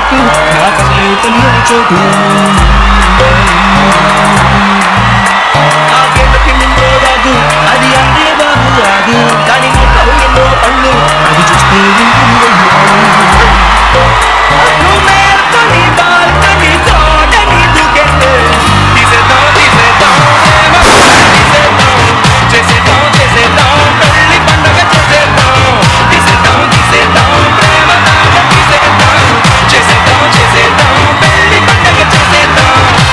చోటు నాకసలే తెలియని చోటు నాకేళ్ళకి నిందో రాదు అది అందే బాబు రాదు కానీ మొక్కలు ఎన్నో పళ్ళు అది చూస్తే ఉంటుంది నువ్వు మేల్కొని బాల్కనీ తోటని దూకెళ్ళు. తీసేద్దాం, తీసేద్దాం, ప్రేమ తీసేద్దాం. చేసేద్దాం, చేసేద్దాం, పెళ్లి పండగ చేసేద్దాం. తీసేద్దాం, తీసేద్దాం, ప్రేమ తాళ తీసేద్దాం. చేసేద్దాం, చేసేద్దాం, పెళ్లి పండగ చేసేద్దాం.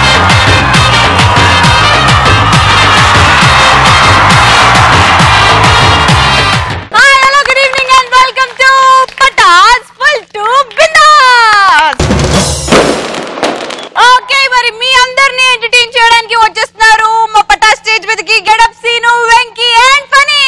Hi hello good evening and welcome to Patas full to bindaas okay మరి మీ అందరిని ఎంటర్టైన్ చేయడానికి వచ్చేస్తున్నారు మా పటాస్ స్టేజ్ మీదకి గెడప్ సీను వెంకీ అండ్ ఫనీ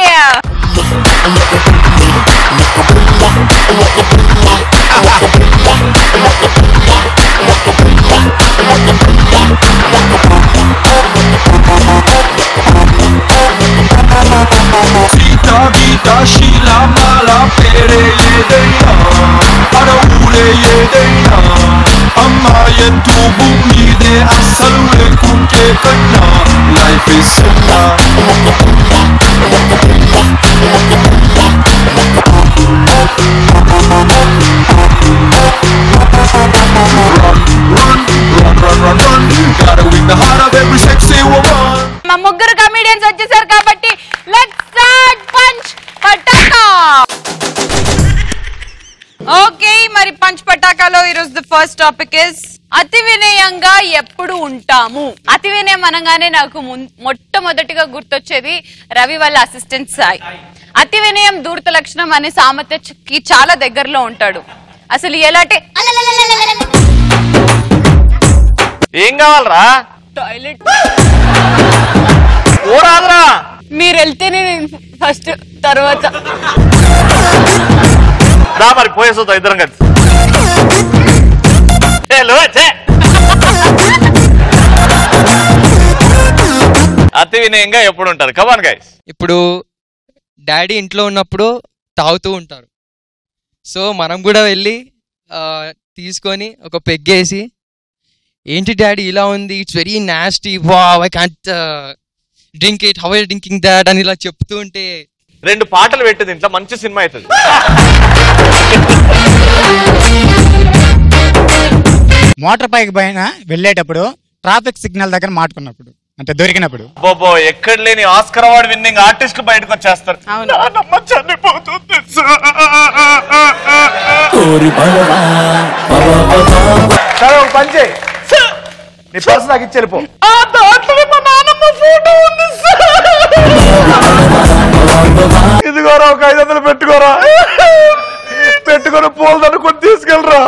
సీత గీత శీల మాల పేరే ఏదైనా అడవులే ఏదైనా అమ్మాయంటూ భూమి మీదే అస్సలు లేకుంటే కన్నా life is Run, run, run, run, run Gotta win the heart of every sexy woman మా ముగ్గురు కమెడియన్స్ వచ్చేసారు కాబట్టి let's start punch Pataka okay మరి పంచ్ పటాకాలో ఈరోజు ద ఫస్ట్ టాపిక్ ఇస్ అతి వినయంగా ఎప్పుడు ఉంటాము అతి వినయం అనగానే నాకు ముం- మొట్టమొదటిగా గుర్తొచ్చేది రవి వాళ్ళ అసిస్టెంట్ సాయి అతి వినయం దూరత లక్షణం అనే సామెతకి చాలా దగ్గరలో ఉంటాడు అసలు ఎలాంటి ఏం కావాలరా టాయిలెట్ ఓ రాదురా మీరు వెళ్తేనే ఫస్ట్ తర్వాత రా మరి పోయేసొద్దాం ఇద్దరం కలిసి ఏ, లో, ఛే. అతి వినయంగా ఎప్పుడు ఉంటారు కమాన్ గైస్ ఇప్పుడు డాడీ ఇంట్లో ఉన్నప్పుడు తాగుతూ ఉంటారు సో మనం కూడా వెళ్ళి ఆ, తీసుకొని ఒక పెగ్గేసి ఏంటి డాడీ ఇలా ఉంది ఇట్స్ వెరీ నాస్టీ వా I can't drink it how drinking that అని ఇలా చెప్తూ ఉంటే రెండు పాటలు పెట్టు దీంట్లో మంచి సినిమా అవుతుంది మోటార్ బైక్ పైన వెళ్ళేటప్పుడు ట్రాఫిక్ సిగ్నల్ దగ్గర మాట్లాడుకున్నప్పుడు అంటే దొరికినప్పుడు బోబో ఎక్కడ లేని ఆస్కర్ అవార్డ్ విన్నింగ్ ఆర్టిస్ట్ బయటకు వచ్చేస్తారు అవును. నాన్నమ్మ చనిపోతుంది సరే ఒక పని చేయి నీ పర్స్ నాకు ఇచ్చి వెళ్ళిపో ఆ దాంట్లో మా నాన్నమ్మ ఫోటో ఉంది ఇదిగోరా ఒక ఐదు వందలు పెట్టుకోరా పెట్టుకొని పూలు అనుకుని తీసుకెళ్ళరా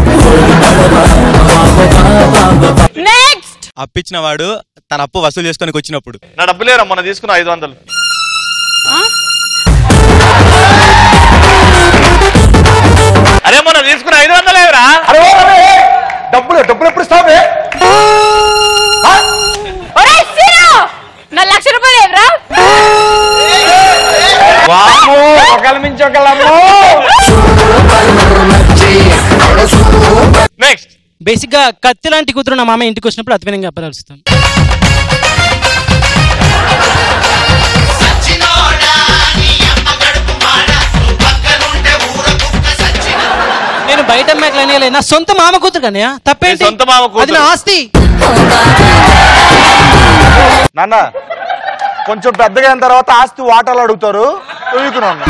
నెక్స్ట్ అప్పిచ్చిన వాడు తన అప్పు వసూలు చేసుకొని వచ్చినప్పుడు నా డబ్బు లేరా మొన్న తీసుకున్న ఐదు వందలు అరే మొన్న తీసుకున్న ఐదు వందలు ఏవరా అరే ఓ, అరే, ఏ, డబ్బులు డబ్బులు ఎప్పుడు ఇస్తావే ఒరేయ్ సీను నా లక్ష రూపాయలు ఏవరా బాబు ఒకళ్ళ మించి ఒకళ్ళమ్మో నెక్స్ట్ బేసిక్ గా కత్తి లాంటి కూతురు నా మామ ఇంటికి వచ్చినప్పుడు అతివినంగా అప్పదలుస్తాను నేను బయట అమ్మాయికి లేని నా సొంత మామ కూతురు కానీ తప్పేంటి నీ సొంత మామ కూతురు. అది నా ఆస్తి నాన్న కొంచెం పెద్దగా అయిన తర్వాత ఆస్తి వాటాలు అడుగుతారు తొయ్యుకున్నాను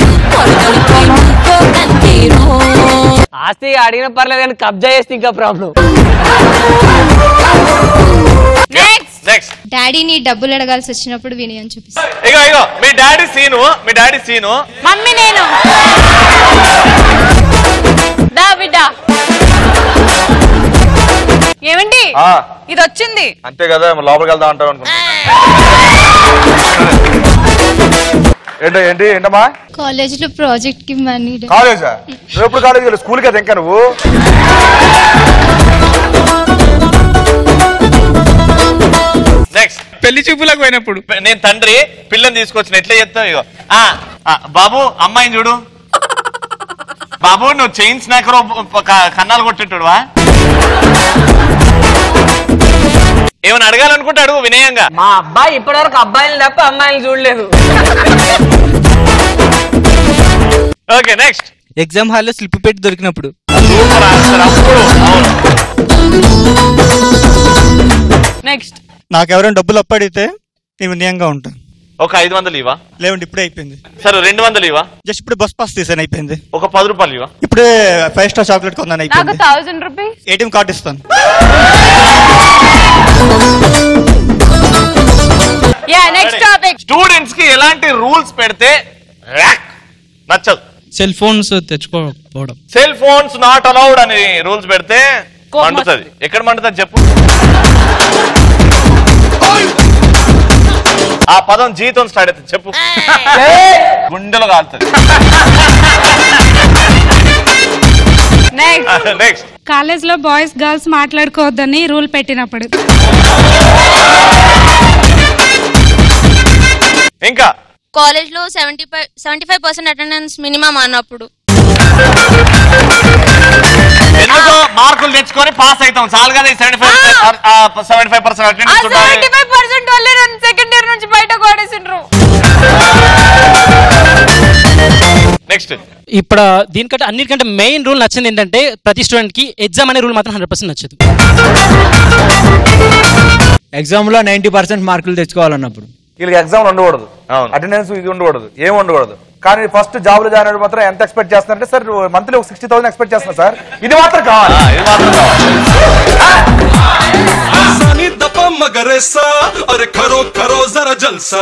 ఆస్తి అడిగిన పర్లేదు కానీ కబ్జా చేస్తే ఇంకా ప్రాబ్లం నెక్స్ట్ నెక్స్ట్ డాడీని డబ్బులు అడగాల్సి వచ్చినప్పుడు వినయం చూపిస్తా ఇగో ఇగో మీ డాడీ సీను మీ డాడీ సీను మమ్మీ నేను దా బిడ్డ ఏమండి ఆ. ఇది వచ్చింది అంతే కదా మరి లోపలికి వెళ్దాం అంటావు అనుకున్నా ఏంటో ఏంటి ఏంటమ్మా కాలేజ్ లో ప్రాజెక్ట్ కి మనీ కాలేజా నువ్వు ఎప్పుడు కాలేజ్ వెళ్ళి స్కూల్ కదా ఇంకా నువ్వు నెక్స్ట్ పెళ్లి చూపులకు పోయినప్పుడు నేను తండ్రి పిల్లని తీసుకొచ్చిన ఎట్లా చెప్తావు ఇగో ఆ, ఆ, బాబు అమ్మాయిని చూడు బాబు నువ్వు చైన్ స్నాకర్ కన్నాలు కొట్టేటోడువా ఏమైనా అడగాలనుకుంటే అడుగు వినయంగా మా అబ్బాయి ఇప్పటివరకు అబ్బాయిలు తప్ప అమ్మాయిలు చూడలేదు ఓకే నెక్స్ట్ ఎగ్జామ్ హాల్లో స్లిప్ పెట్టి దొరికినప్పుడు సూపర్ ఆన్సర్ అప్పుడు అవును నెక్స్ట్ నాకు ఎవరైనా డబ్బులు అప్పడితే నేను వినయంగా ఉంటాను ఒక ఐదు వందలు ఇవా లేవండి ఇప్పుడే అయిపోయింది సరే రెండు వందలు ఇవా జస్ట్ ఇప్పుడు బస్ పాస్ తీసాను అయిపోయింది ఒక పది రూపాయలు ఇవా ఇప్పుడే ఫైవ్ స్టార్ చాక్లెట్ కొన్నాను నాకు అయిపోయింది థౌజండ్ రూపీస్ ఏటీఎం కార్డు ఇస్తాను యా నెక్స్ట్ టాపిక్ స్టూడెంట్స్ కి ఎలాంటి రూల్స్ పెడితే ర్యాక్ నచ్చదు సెల్ ఫోన్స్ తెచ్చుకోకపోవడం సెల్ ఫోన్స్ నాట్ అలౌడ్ అని రూల్స్ పెడితే కోపం మండుతుంది ఎక్కడ మండుతుంది చెప్పు ఆ పదం జీతం స్టార్ట్ అవుతుంది చెప్పు గుండెలో కాలుతుంది నెక్స్ట్ నెక్స్ట్ కాలేజ్ లో బాయ్స్ గర్ల్స్ మాట్లాడుకోవద్దని రూల్ పెట్టినప్పుడు ఇంకా కాలేజ్ లో seventy five seventy five percent attendance minimum అన్నప్పుడు ఎందుకో మార్కులు తెచ్చుకొని పాస్ అవుతాం చాలు కదా seventy five seventy five percent attendance ఉండాలి సెవెంటీ ఫైవ్ పర్సెంట్ వాళ్ళే సెకండ్ ఇయర్ నుంచి బయట కొడేసిండ్రు నెక్స్ట్ ఇప్పుడు దీనికంటే అన్నిటికంటే మెయిన్ రూల్ నచ్చింది ఏంటంటే ప్రతి స్టూడెంట్ కి ఎగ్జామ్ అనే రూల్ మాత్రం హండ్రెడ్ పర్సెంట్ నచ్చదు ఎగ్జామ్ లో నైన్టీ పర్సెంట్ మార్కులు తెచ్చుకోవాలన్నప్పుడు వీళ్ళకి ఎగ్జామ్ ఉండకూడదు అటెండెన్స్ ఇది ఉండకూడదు ఏం ఉండకూడదు కానీ ఫస్ట్ జాబ్ లో జాయిన్ అయ్యడం మాత్రం ఎంత ఎక్స్పెక్ట్ చేస్తున్నారంటే సార్ మంత్లీ ఒక సిక్స్టీ థౌసండ్ ఎక్స్పెక్ట్ చేస్తున్నా సార్ ఇది మాత్రం కావాలి ఇది మాత్రం सानी दपा मगरेसा अरे करो करो जरा जलसा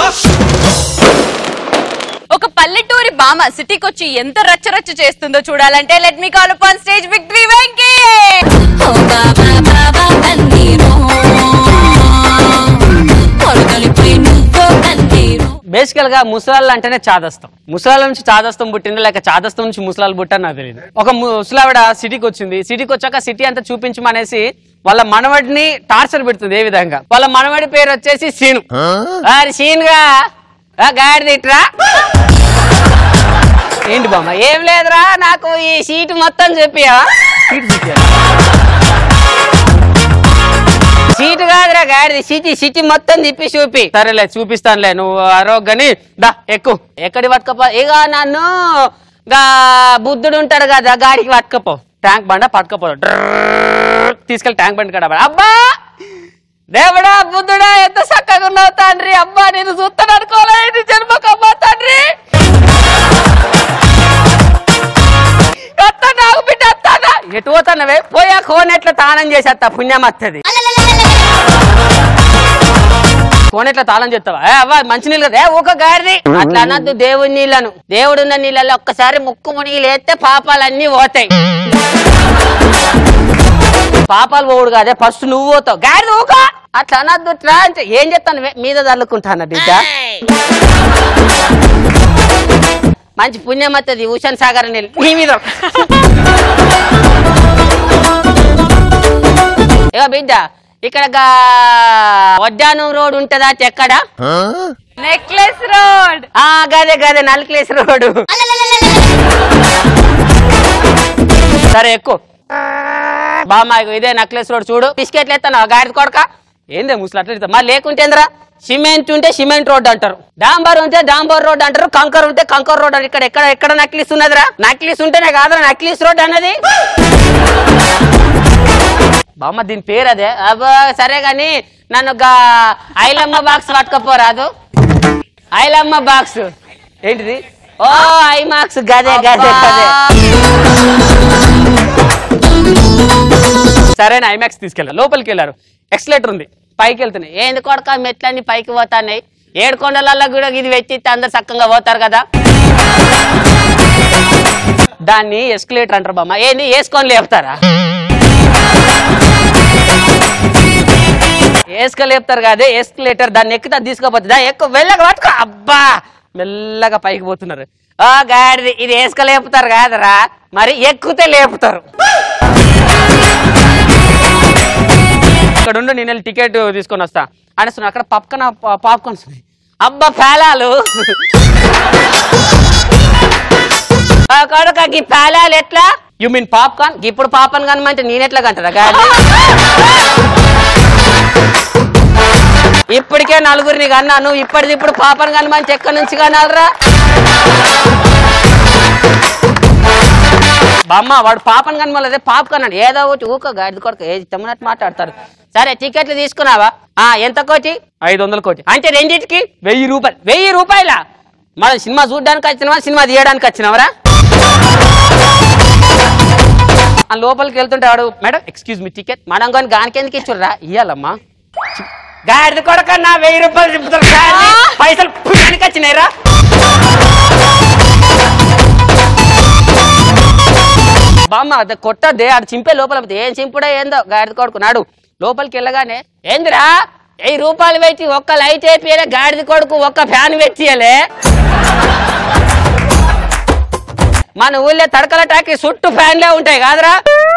ఒక పల్లెటూరి బామ సిటీకి వచ్చి ఎంత రచ్చ రచ్చ చేస్తుందో చూడాలంటే let me call upon stage Victory Venky బేసికల్ గా ముసలాళ్ళు అంటేనే చాదస్తం ముసలాళ్ళ నుంచి చాదస్తం పుట్టింది లేక చాదస్తం నుంచి ముసలాళ్ళు పుట్టారు నాకు తెలియదు ఒక ముసలావిడ సిటీకి వచ్చింది సిటీకి వచ్చాక సిటీ అంతా చూపించమనేసి వాళ్ళ మనవడిని టార్చర్ పెడుతుంది ఏ విధంగా వాళ్ళ మనవడి పేరు వచ్చేసి సీను అరే సీన్గా గాడి ఇట్రా ఏంటి బామ్మ ఏం లేదురా నాకు ఈ సీటు మొత్తం చెప్పియా సీటు చెప్పియా సీటు కాదురా గాడిది సిటీ సిటీ మొత్తం తిప్పి చూపి సరేలే చూపిస్తానులే నువ్వు ఆరోగ్యని దా ఎక్కు ఎక్కడి పట్టుకపో ఇక నన్ను గా బుద్ధుడు ఉంటాడు కదా గాడికి పట్టుకపో ట్యాంక్ బండ పట్టుకపో డ్రర్ తీసుకెళ్ళి ట్యాంక్ బండ్ కాడ పడ- అబ్బా దేవుడా బుద్ధుడా ఎంత చక్కగా ఉన్నావు తండ్రి అబ్బా నేను చూస్తాను అనుకోలేదు జన్మకమ్మా తండ్రి అత్త నాకు బిడ్డ అత్తానా ఎటు పోతానవే పోయా కోనెట్ల తానం చేసేస్తా పుణ్యం వస్తుంది కోనెట్ల తాళం చేస్తావా ఏ అవ్వ మంచి నీళ్ళు కదా ఏ ఊక గాడిది అట్లా అనద్దు దేవుడి నీళ్ళను దేవుడున్న నీళ్ళలో ఒక్కసారి ముక్కు మునిగి లేస్తే పాపాలన్నీ పోతాయి పాపాలు పోవుడు కాదే ఫస్ట్ నువ్వు పోతావు గాడిది ఊక అట్లా అనద్దు ట్రా అంటే ఏం చెప్తాను వే, మీద చల్లుకుంటాను బిడ్డ మంచి పుణ్యం వస్తుంది ఉషన్ సాగర్ నీళ్ళు నీ మీద ఇగో బిడ్డ ఇక్కడ గా- వడ్డానం రోడ్ ఉంటదా ఎక్కడ నెక్లెస్ రోడ్ ఆ గదే గదే నల్క్లేస్ రోడ్ సరే ఎక్కువ బామ్మ ఇగో ఇదే నక్లెస్ రోడ్ చూడు బిస్కెట్లు ఎత్తాను గాడి కొడక ఏందే ముసలు అట్లా ఎత్తావు? మరి లేకుంటేంద్రా సిమెంట్ ఉంటే సిమెంట్ రోడ్ అంటారు డాంబర్ ఉంటే డాంబర్ రోడ్ అంటారు కంకర్ ఉంటే కంకర్ రోడ్ అంటారు ఇక్కడ ఎక్కడ ఎక్కడ నక్లీస్ ఉన్నదిరా నక్లీస్ ఉంటేనే కాదురా నక్లీస్ రోడ్ అన్నది బామ్మ దీని పేరు అదే అబ్బా సరే గాని నన్ను గా ఐలమ్మ బాక్స్ పట్టుకపోరాదు ఐలమ్మ బాక్స్ ఏంటిది ఓ ఐ మార్క్స్ గదే గదే గదే సరేనా ఐమాక్స్ తీసుకెళ్ళారు లోపలికి వెళ్ళారు ఎక్స్లేటర్ ఉంది పైకి వెళ్తున్నాయి ఏంది కొడక మెట్లన్నీ పైకి పోతాన్నాయి ఏడు కొండలలో కూడా ఇది వెచ్చిస్తే అందరు చక్కగా పోతారు కదా దాన్ని ఎస్కలేటర్ అంటారు బామ్మ ఏంది వేసుకొని లేపుతారా వేసుకలేపుతారు కాదే ఎస్కలేటర్ దాన్ని ఎక్కితే అది తీసుకోపోతుందా ఎక్కువ వెళ్ళగా పట్టుకో అబ్బా మెల్లగా పైకి పోతున్నారు ఆ గాడిది ఇది వేసుకలేపుతారు కాదరా మరి ఎక్కుతే లేపుతారు ఇక్కడ ఉండు నేను వెళ్ళి టికెట్ తీసుకొని వస్తా అనేస్తున్నా అక్కడ పక్కన పాప్కార్న్స్ ఉన్నాయి అబ్బా పేలాలు ఆ కొడుక ఈ పేలాలు ఎట్లా యు మీన్ పాప్కార్న్ ఇప్పుడు పాపన్ కనమంటే నేనెట్లా కంటారా గాడి ఇప్పటికే నలుగురిని కన్నాను ఇప్పటిది ఇప్పుడు పాపన్ కనమంటే ఎక్కడి నుంచి కనాలరా బామ్మ వాడు పాపన్ కనమలేదే పాప్కార్న్ అన్నాడు ఏదో ఒకటి ఊక గాడి కొడుకు ఏది తమ్మునట్టు మాట్లాడతారు సరే టికెట్లు తీసుకున్నావా ఆ ఎంత కోటి ఐదు వందల కోటి అంటే రెండింటికి వెయ్యి రూపాయలు వెయ్యి రూపాయల మన సినిమా చూడడానికి వచ్చినవా సినిమా తీయడానికి వచ్చినవరా ఆ లోపలికి వెళ్తుంటే వాడు మేడం ఎక్స్క్యూజ్ మీ టికెట్ మనం కానీ గానికి ఎందుకు ఇచ్చుర్రా ఇయ్యాలమ్మా గాడిద కొడక నా వెయ్యి రూపాయలు చెప్తారు గాడిద. పైసలు పుణ్యానికి వచ్చినాయిరా బామ్మ అది కొట్టద్దే ఆడు చింపే లోపల పోతే ఏం చింపుడా ఏందో గాడిద కొడుకున్నాడు లోపలికి వెళ్ళగానే ఏందిరా వెయ్యి రూపాయలు పెట్టి ఒక్క లైట్ వేపియలే గాడిద కొడుకు ఒక్క ఫ్యాన్ పెట్టియలే మన ఊళ్ళో తడకల టాకి చుట్టూ ఫ్యాన్లే ఉంటాయి కాదురా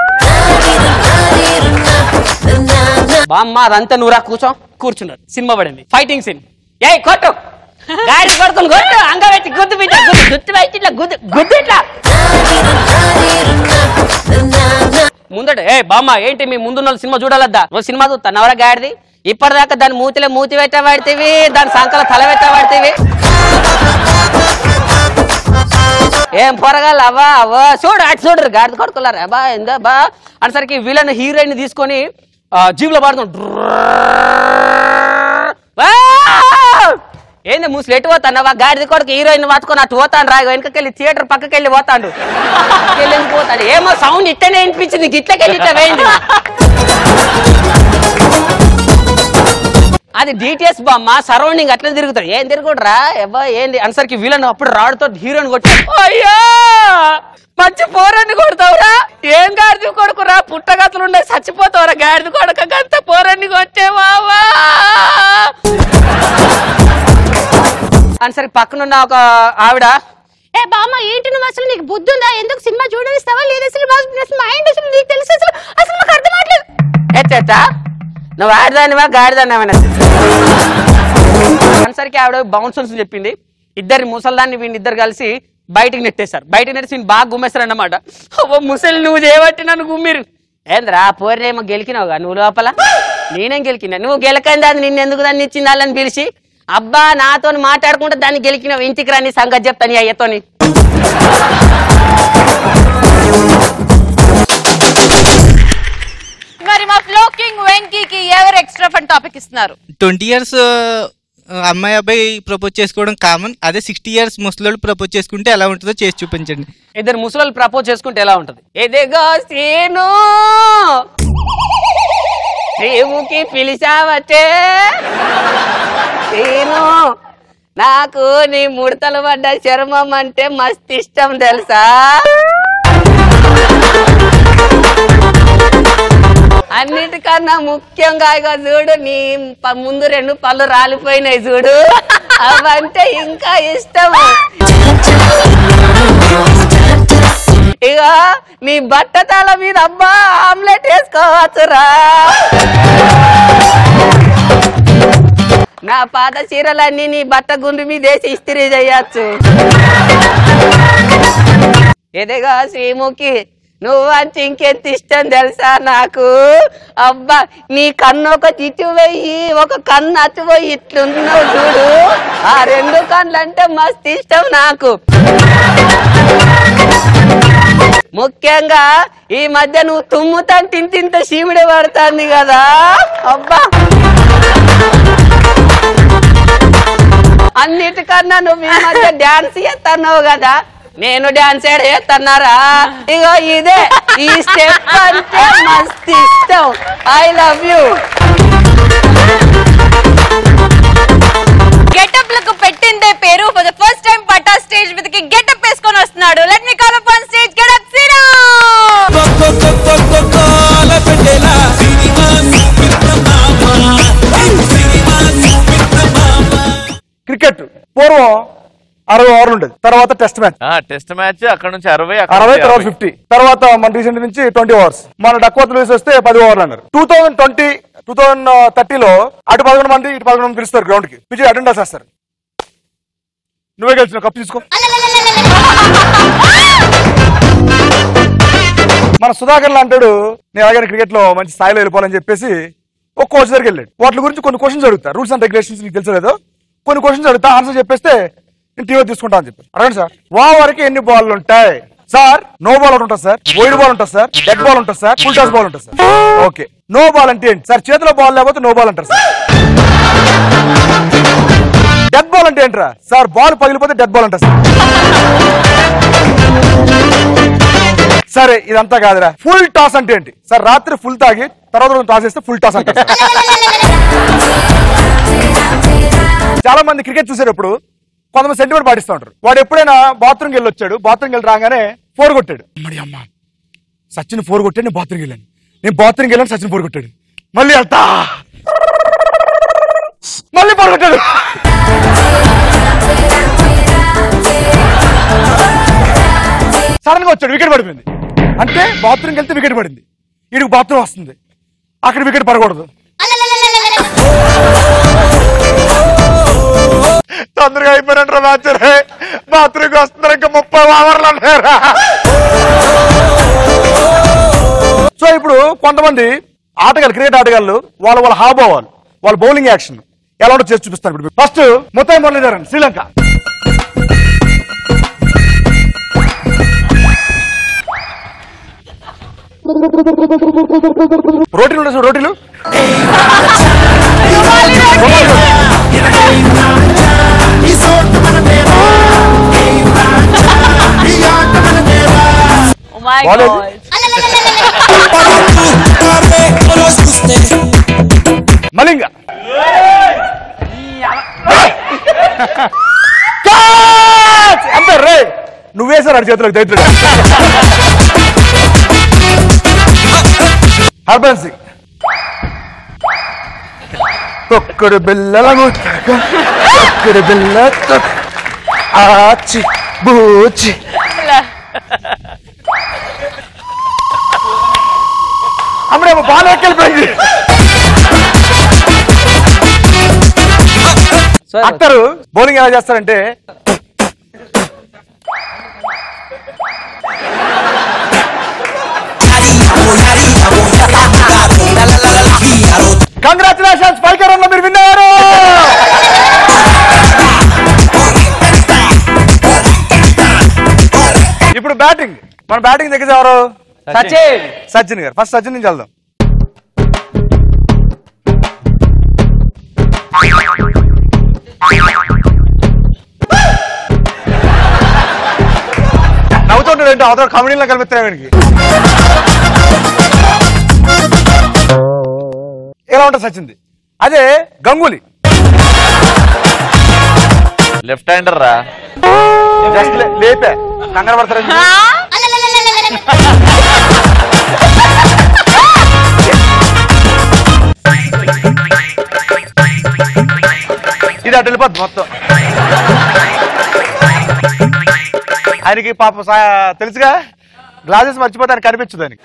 బామ్మ అదంతా నువ్వురా కూర్చో కూర్చున్నారు సినిమా పడింది ఫైటింగ్ సీన్ ఏ కొట్టు గాడి కొడుకుని కొట్టు అంగ పెట్టి గుద్దు బిడ్డ గుద్దు గుద్దు పెట్టి ఇట్లా గుద్దు గుద్దు ఇట్లా ముందట ఏ బామ్మ ఏంటి మీ ముందున్న వాళ్ళు సినిమా చూడాలద్దా నువ్వు సినిమా చూస్తానవరా గాడిది ఇప్పటిదాకా దాని మూతిలో మూతి పెట్టబడితేవి దాని సంకల తల పెట్టబడితేవి ఏం పొరగాలి అవ్వా అవ్వా చూడు అటు చూడరు గాడిద కొడుకులారు అబ్బా ఎందా బా అనేసరికి వీళ్ళని హీరోయిన్ తీసుకొని ఆ, జీబులో పాడుతాం ఏంది ముసలు ఎటు పోతానవా గాడిద కొడుకు హీరోయిన్ పట్టుకొని అటు పోతాను రా వెనకకెళ్ళి థియేటర్ పక్కకి వెళ్ళి పోతాడు వెళ్ళి పోతాడు ఏమో సౌండ్ ఇట్టనే వినిపించింది గిట్లకెళ్ళి ఇట్లా వేయింది అది డిటిఎస్ బామ్మ సరౌండింగ్ అట్లా తిరుగుతాడు ఏం తిరుగుడురా ఎవ్వ ఏంది అన్సరికి వీళ్ళని అప్పుడు రాడుతో హీరోని కొట్టాడు అయ్యా మంచి పోరాన్ని కొడతావురా ఏం గాడిది కొడుకురా పుట్టగతులు ఉండే చచ్చిపోతావురా గాడిది కొడక గంత పోరాన్ని కొట్టేవావా అన్సరికి పక్కనున్న ఒక ఆవిడ ఏ బామ్మ ఏంటి నువ్వు అసలు నీకు బుద్ధి ఉందా ఎందుకు సినిమా చూడనిస్తావా లేదు అసలు మా- అసలు మైండ్ అసలు నీకు తెలుసు అసలు అసలు మాకు అర్థం కావట్లేదు ఎట్టా నువ్వు ఆడదానివా గాడిదానివా అన్సరికి ఆవిడ బౌన్సర్స్ చెప్పింది ఇద్దరి ముసల్దాన్ని వీడిని ఇద్దరు కలిసి బయటికి నెట్టేశారు బయటికి నెట్టేసి వీడిని బాగా గుమ్మేశారు అన్నమాట ఓ ముసలి నువ్వు చేయబట్టి నన్ను గుమ్మిరు ఏంద్రా పోరేమో గెలికినావుగా నువ్వు లోపల నేనేం గెలికినా నువ్వు గెలకంది అది నిన్ను ఎందుకు దాన్ని ఇచ్చింది వాళ్ళని పిలిచి అబ్బా నాతో మాట్లాడుకుంటే దాన్ని గెలికినావు ఇంటికి రాని సంగతి చెప్తాను ఈ అయ్యతోని మరి మా ఫ్లోకింగ్ వెంకీకి ఎవరు ఎక్స్ట్రా ఫన్ టాపిక్ ఇస్తున్నారు ట్వంటీ ఇయర్స్ అమ్మాయి అబ్బాయి ప్రపోజ్ చేసుకోవడం కామన్ అదే సిక్స్టీ ఇయర్స్ ముసలోళ్ళు ప్రపోజ్ చేసుకుంటే ఎలా ఉంటుందో చేసి చూపించండి ఇద్దరు ముసలోళ్ళు ప్రపోజ్ చేసుకుంటే ఎలా ఉంటది ఎదేగో సీను రేవుకి పిలిచావటే సీను నాకు నీ ముడతలు పడ్డ చర్మం అంటే మస్తు ఇష్టం తెలుసా అన్నిటికన్నా ముఖ్యంగా ఇక చూడు నీ ప- ముందు రెండు పళ్ళు రాలిపోయినాయి చూడు అవంటే ఇంకా ఇష్టము ఇక నీ బట్టతల మీద అబ్బా ఆమ్లెట్ వేసుకోవచ్చురా నా పాత చీరలన్నీ నీ బట్ట గుండు మీద వేసి ఇస్త్రీ చేయొచ్చు ఎదేగా శ్రీముఖి నువ్వు అంటే ఇంకెంత ఇష్టం తెలుసా నాకు అబ్బా నీ కన్ను ఒక ఇటు పోయి ఒక కన్ను అటు పోయి ఇట్లున్నావు చూడు ఆ రెండు కన్నులు అంటే మస్తు ఇష్టం నాకు ముఖ్యంగా ఈ మధ్య నువ్వు తుమ్ముతాంటి ఇంత ఇంత శివుడే పడుతుంది కదా అబ్బా అన్నిటికన్నా నువ్వు ఈ మధ్య డాన్స్ చేస్తున్నావు కదా నేను డాన్స్ ఏడ చేస్తున్నారా ఇగో ఇదే ఈ స్టెప్ అంటే మస్తు ఇష్టం ఐ లవ్ యూ గెటప్ లకు పెట్టిందే పేరు for the first time Patas stage మీదకి గెటప్ వేసుకొని వస్తున్నాడు let me call up on stage getup సిరా క్రికెట్ పూర్వం అరవై ఓవర్లు ఉండేది తర్వాత టెస్ట్ మ్యాచ్ టెస్ట్ మ్యాచ్ అక్కడ నుంచి అరవై అరవై తర్వాత ఫిఫ్టీ తర్వాత మన రీసెంట్ నుంచి ట్వంటీ ఓవర్స్ మన డక్వర్త్ లూయిస్ వస్తే పది ఓవర్లు అన్నారు two thousand twenty two thousand థర్టీలో అటు పదకొండు మంది ఇటు పదకొండు మంది పిలుస్తారు గ్రౌండ్ కి పిచ్చి అటెండ్ చేస్తారు నువ్వే గెలిచిన కప్పు తీసుకో మన సుధాకర్ అంటాడు నేను అలాగే క్రికెట్ లో మంచి స్థాయిలో వెళ్ళిపోవాలని చెప్పేసి ఒక కోచ్ దగ్గరికి వెళ్ళాడు వాటి గురించి కొన్ని క్వశ్చన్స్ అడుగుతా రూల్స్ అండ్ రెగ్యులేషన్స్ నీకు తెలుసు లేదో కొన్ని క్వశ్చన్స్ అడుగుతా ఆన్సర్ చెప్పేస్తే నేను టీవీ తీసుకుంటా అని చెప్పి అడగండి సార్ వా వరకు ఎన్ని బాల్ ఉంటాయి సార్ నో బాల్ ఒకటి ఉంటుంది సార్ వైడ్ బాల్ ఉంటుంది సార్ డెడ్ బాల్ ఉంటుంది సార్ ఫుల్ టాస్ బాల్ ఉంటుంది సార్ ఓకే నో బాల్ అంటే ఏంటి సార్ చేతిలో బాల్ లేకపోతే నో బాల్ అంటారు సార్ డెడ్ బాల్ అంటే ఏంట్రా సార్ బాల్ పగిలిపోతే డెడ్ బాల్ అంటారు సార్ సరే ఇదంతా కాదురా ఫుల్ టాస్ అంటే ఏంటి సార్ రాత్రి ఫుల్ తాగి తర్వాత రోజు టాస్ చేస్తే ఫుల్ టాస్ అంటారు సార్. చాలా మంది క్రికెట్ చూసేటప్పుడు కొంతమంది సెంటిమెంట్ పాటిస్తూ ఉంటారు వాడు ఎప్పుడైనా బాత్రూమ్కి వెళ్ళి వచ్చాడు బాత్రూమ్కి వెళ్ళి రాగానే ఫోర్ కొట్టాడు అమ్మడి అమ్మ సచిన్ ఫోర్ కొట్టాడు నేను బాత్రూమ్కి వెళ్ళాను నేను బాత్రూమ్కి వెళ్ళాను సచిన్ ఫోర్ కొట్టాడు మళ్ళీ వెళ్తా మళ్ళీ ఫోర్ కొట్టాడు సడన్ గా వచ్చాడు వికెట్ పడిపోయింది అంటే బాత్రూమ్కి వెళ్తే వికెట్ పడింది వీడికి బాత్రూమ్ వస్తుంది అక్కడ వికెట్ పడకూడదు తొందరగా అయిపోయినట్టు మ్యాచ్ బాత్రూమ్కి వస్తున్నారు ఇంకా ముప్పై ఓవర్లు అన్నారా సో ఇప్పుడు కొంతమంది ఆటగాళ్ళు క్రికెట్ ఆటగాళ్ళు వాళ్ళ వాళ్ళ హావభావాలు వాళ్ళ బౌలింగ్ యాక్షన్ ఎలా ఉంటుందో చేసి చూపిస్తాను ఇప్పుడు ఫస్ట్ ముత్తై మురళీధరన్ శ్రీలంక రోటీలు ఉంటాయి చూడు, రోటీలు Oh my Ball God. Malinga Catch! అంతే రే నువ్వేసారు అడి చేతులకు దైత్రుడు హర్బన్ సింగ్ తొక్కడు బిల్లల ముత్తక, తొక్కడు బిల్ల తొక్క. ఆచి బూచి అమ్మడే బాగా ఎక్కెళ్ళిపోయింది అక్తరు బౌలింగ్ ఎలా చేస్తారంటే కంగ్రాచులేషన్స్ ఫైకర్ అన్న మీరు విన్నారు ఇప్పుడు బ్యాటింగ్ మన బ్యాటింగ్ దగ్గర ఎవరు సచిన్. సచిన్ గారు ఫస్ట్ సచిన్ నుంచి వెళ్దాం నవ్వుతుంటాడు ఏంటో అవతల కమెడీలో కనిపిస్తున్నాయి వీడికి ఎలా ఉంటుంది సచింది అదే గంగూలీ లెఫ్ట్ హ్యాండర్ రా జస్ట్ లేపే కంగారు పడతారని ఇది అటు వెళ్ళిపోద్ది మొత్తం ఆయనకి పాప సా- తెలుసుగా గ్లాసెస్ మర్చిపోతే ఆయన కనిపించదు ఆయనకి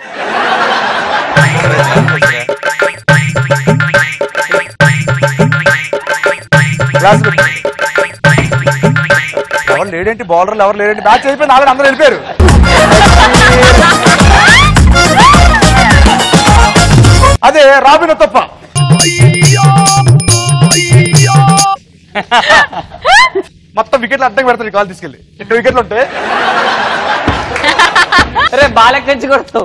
గ్లాస్ ఎవరు లేడేంటి బౌలర్లు ఎవరు లేడేంటి మ్యాచ్ అయిపోయింది ఆల్రెడీ అందరూ వెళ్ళిపోయారు అదే రాబిన్ తప్ప మొత్తం వికెట్లు అడ్డం పెడతాడు కాల్ తీసుకెళ్ళి ఇక్కడ వికెట్లు ఉంటే రే బాలకి తెచ్చి కొడతావు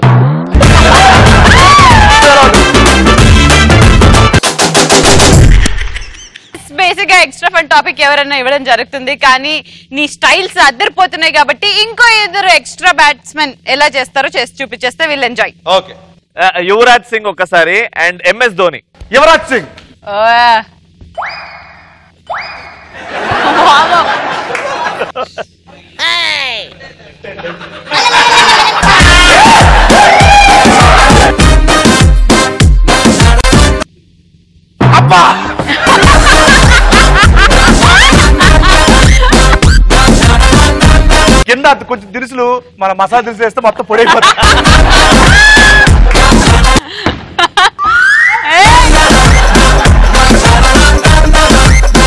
బేసిక్ గా ఎక్స్ట్రా ఫన్ టాపిక్ ఎవరైనా ఇవ్వడం జరుగుతుంది కానీ నీ స్టైల్స్ అద్దరిపోతున్నాయి కాబట్టి ఇంకో ఇద్దరు ఎక్స్ట్రా బ్యాట్స్మెన్ ఎలా చేస్తారో చేసి చూపించేస్తే వీళ్ళు ఎంజాయ్ ఓకే యువరాజ్ సింగ్ ఒక్కసారి అండ్ ఎంఎస్ ధోని యువరాజ్ సింగ్ కింద కొంచెం దినుసులు మన మసాలా దినుసులు వేస్తే మొత్తం పొడైపోతుంది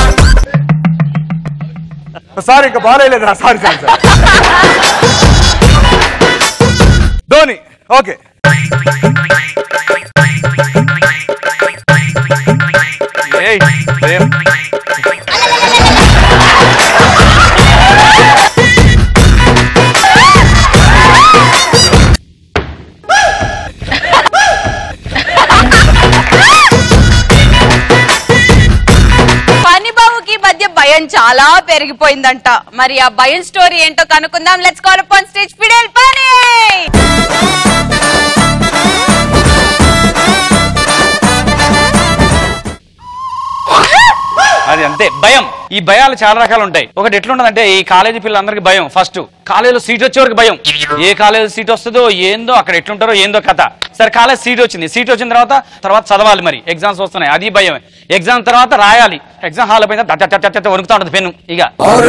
సారీ ఇంకా బాగాలేదు sorry sorry sir Dhoni okay ఏయ్, సేమ్. పనిబాబుకి ఈ మధ్య భయం చాలా పెరిగిపోయిందంట మరి ఆ భయం స్టోరీ ఏంటో కనుక్కుందాం let's call upon stage Fidel పని అది అంతే భయం ఈ భయాలు చాలా రకాలు ఉంటాయి ఒకటి ఎట్లుంటదంటే ఈ కాలేజీ పిల్లలందరికీ భయం ఫస్ట్ కాలేజీలో సీట్ వచ్చే వరకు భయం ఏ కాలేజీ సీట్ వస్తుందో ఏందో అక్కడ ఎట్లుంటారో ఏందో కథ సరే కాలేజ్ సీట్ వచ్చింది సీట్ వచ్చిన తర్వాత తర్వాత చదవాలి మరి ఎగ్జామ్స్ వస్తున్నాయి అది భయం ఎగ్జామ్ తర్వాత రాయాలి ఎగ్జామ్ హాల్ పోయిన వణుకుతా ఉంటుంది పెన్ను ఇక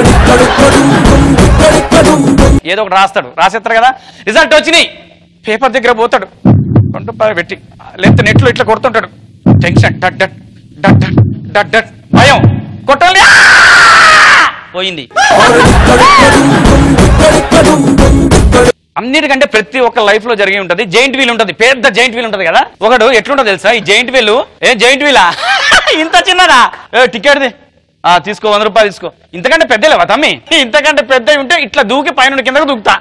ఏదో ఒకటి రాస్తాడు రాసేస్తారు కదా రిజల్ట్ వచ్చినాయి పేపర్ దగ్గర పోతాడు రెండు పై పెట్టి లేకపోతే నెట్లో ఇట్లా కొడుతుంటాడు టెన్షన్ డట్ డట్ డట్ డట్ డట్ డట్ భయం కొట్టాలి ఆ! పోయింది అన్నిటికంటే ప్రతి ఒక్క లైఫ్ లో జరిగి ఉంటది జైంట్ వీల్ ఉంటది పెద్ద జైంట్ వీల్ ఉంటది కదా ఒకడు ఎట్లుంటది తెలుసా ఈ జైంట్ వీల్ ఏ జైంట్ వీలా ఇంత చిన్నదా ఏ టికెట్ది ఆ తీసుకో వంద రూపాయలు తీసుకో ఇంతకంటే పెద్ద లేవా తమ్మి ఇంతకంటే పెద్ద ఉంటే ఇట్లా దూకి పైన కిందకు దూకుతా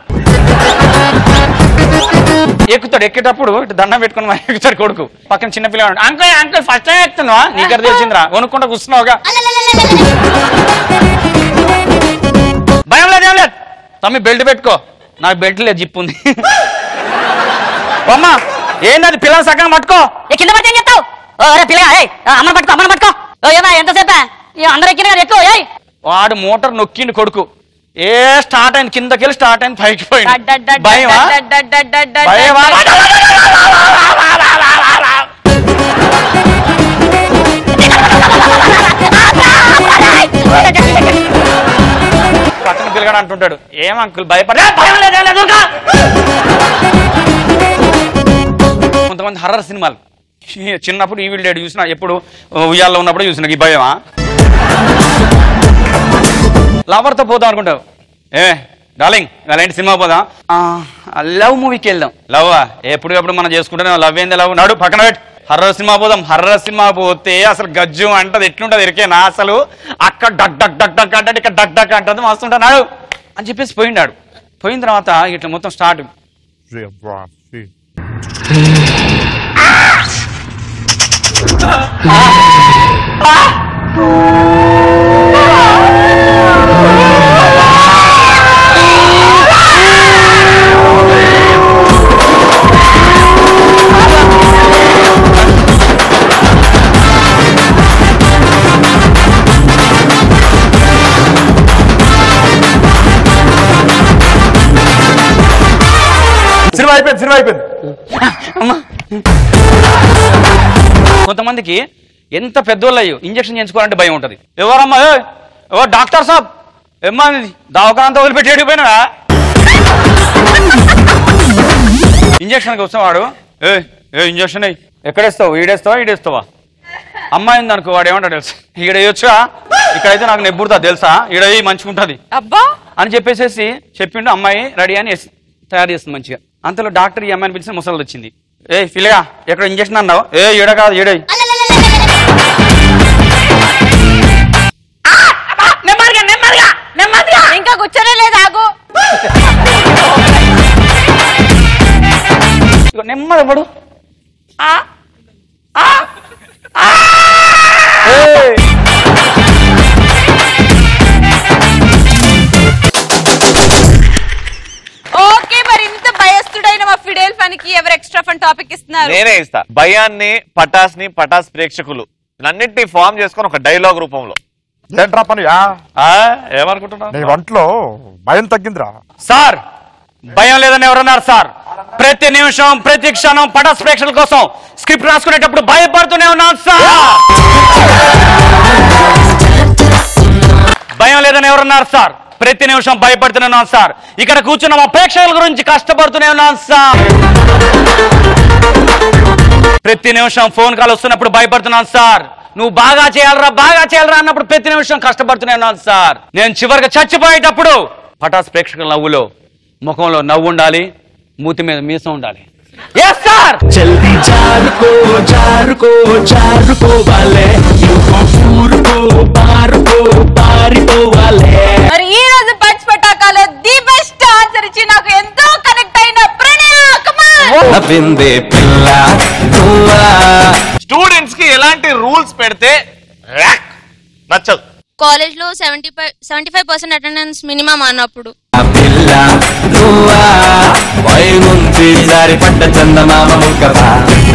ఎక్కుతాడు ఎక్కేటప్పుడు ఇటు దండం పెట్టుకుని మరి ఎక్కుతాడు కొడుకు పక్కన చిన్న పిల్లగాడు అంకుల్ అంకుల్ ఫస్ట్ టైం ఎక్కుతున్నావా నీకు అది తెలిసిందిరా కొనుక్కుంటా కూర్చున్నావుగా భయం లేదు ఏం లేదు తమ్మి బెల్ట్ పెట్టుకో నాకు బెల్ట్ లేదు జిప్ ఉంది అమ్మా ఏంటది పిల్లలు సగం పట్టుకో ఏ కింద పడితే ఏం చెప్తావు ఓ అరే పిల్లగా ఏయ్ అమ్మని పట్టుకో అమ్మని పట్టుకో ఓ ఏమా ఎంతసేపా ఈ అందరూ ఎక్కిన కదా ఎక్కువ ఏయ్ వాడు మోటార్ నొక్కిండు కొడుకు ఏ స్టార్ట్ అయింది కిందకెళ్ళి స్టార్ట్ అయింది పైకి పోయింది భయమా భయమా పక్కన పిల్లగాడు అంటుంటాడు ఏం అంకుల్ భయపడ భయం లేదు ఏం లేదు, ఊరుకో. కొంతమంది హర్రర్ సినిమాలు ఈ చిన్నప్పుడు ఈవిల్ డేడ్ చూసిన ఎప్పుడు ఉయ్యాల్లో ఉన్నప్పుడు చూసిన ఈ భయమా లవర్తో పోదాం అనుకుంటావు ఏ డార్లింగ్ అలాంటి సినిమా పోదాం లవ్ మూవీకి వెళ్దాం లవ్ ఎప్పటికప్పుడు మనం చేసుకుంటూనే లవ్ ఏంది లవ్ నాడు పక్కన పెట్టు హర్రర్ సినిమా పోదాం హర్రర్ సినిమా పోతే అసలు గజ్జు అంటది ఎట్లుంటది ఇరికేనా అసలు అక్కడ డక్ డక్ డక్ డక్ అంటే ఇక్కడ డక్ డక్ అంటది మస్తుంటా నాడు అని చెప్పేసి పోయిండాడు పోయిన తర్వాత ఇట్లా మొత్తం స్టార్ట్ సినిమా అయిపోయింది సినిమా అయిపోయింది కొంతమందికి ఎంత పెద్దోళ్ళు అయ్యో ఇంజక్షన్ చేయించుకోవాలంటే భయం ఉంటుంది ఎవరమ్మా ఏ ఓ డాక్టర్ సాబ్ ఏమ్మా ఇది దవాఖానంతా వదిలిపెట్టి ఏడిపోయినా ఇంజక్షన్కి వస్తాం వాడు ఏ ఏ ఇంజక్షన్ అయ్యి ఎక్కడేస్తావు ఈడేస్తావా ఈడేస్తావా అమ్మాయి ఉంది అనుకో వాడు ఏమంటాడు తెలుసా ఈడ వేయొచ్చా ఇక్కడైతే నాకు నెబ్బుడుతా తెలుసా ఈడ వేయి మంచిగా ఉంటుంది అబ్బా అని చెప్పేసేసి చెప్పిండు అమ్మాయి రెడీ అని ఎస్- తయారు చేస్తుంది మంచిగా అంతలో డాక్టర్ ఈ అమ్మాయిని పిలిచిన ముసలి వచ్చింది ఏ ఫిలిగా ఎక్కడ ఇంజక్షన్ అన్నావు ఏ ఈడ కాదు ఈడై నెమ్మదిగా నెమ్మదిగా నెమ్మదిగా ఇంకా కూర్చోనే లేదు ఆగు ఇగో నెమ్మది పడు ఓకే మరి ఇంత భయస్తుడైన మా ఫిడేల్ పనికి ఎవరు ఎక్స్ట్రా ఫన్ టాపిక్ ఇస్తున్నారు నేనే ఇస్తా భయాన్ని పటాస్ ని పటాస్ ప్రేక్షకులు అన్నింటినీ ఫామ్ చేసుకొని ఒక డైలాగ్ రూపంలో ఏంట్రా పని ఏమనుకుంటున్నావు నీ వంటలో భయం తగ్గిందిరా సార్ భయం లేదని ఎవరన్నారు సార్ ప్రతి నిమిషం ప్రతి క్షణం పటాస్ ప్రేక్షకుల కోసం స్క్రిప్ట్ రాసుకునేటప్పుడు భయపడుతూనే ఉన్నాను సార్ భయం లేదని ఎవరన్నారు సార్ ప్రతి నిమిషం భయపడుతూనే ఉన్నాను సార్ ఇక్కడ కూర్చున్న మా ప్రేక్షకుల గురించి కష్టపడుతూనే ఉన్నాను సార్ ప్రతి నిమిషం ఫోన్ కాల్ వస్తున్నప్పుడు భయపడుతున్నాను సార్ నువ్వు బాగా చేయాలరా బాగా చేయాలరా అన్నప్పుడు ప్రతి నిమిషం కష్టపడుతూనే ఉన్నాను సార్ నేను చివరిగా చచ్చిపోయేటప్పుడు పటాస్ ప్రేక్షకుల నవ్వులో ముఖంలో నవ్వు ఉండాలి మూతి మీద మీసం ఉండాలి ఎస్ సార్ జల్దీ జారుకో జారుకో జారుకోవాలే ఊరుకో పారుకో పారిపోవాలే మరి ఈ రోజు పంచ్ పటాకాలో ది బెస్ట్ ఆన్సర్ ఇచ్చి నాకు ఎంతో కనెక్ట్ అయిన ప్రణయ కమాన్ నవ్విందే పిల్ల నువ్వా స్టూడెంట్స్ కి ఎలాంటి రూల్స్ పెడితే ర్యాక్ నచ్చదు కాలేజ్ లో seventy five seventy five percent attendance minimum అన్నప్పుడు పిల్ల నువ్వా పైనుంచి జారి పడ్డ చందమామ ముక్కవా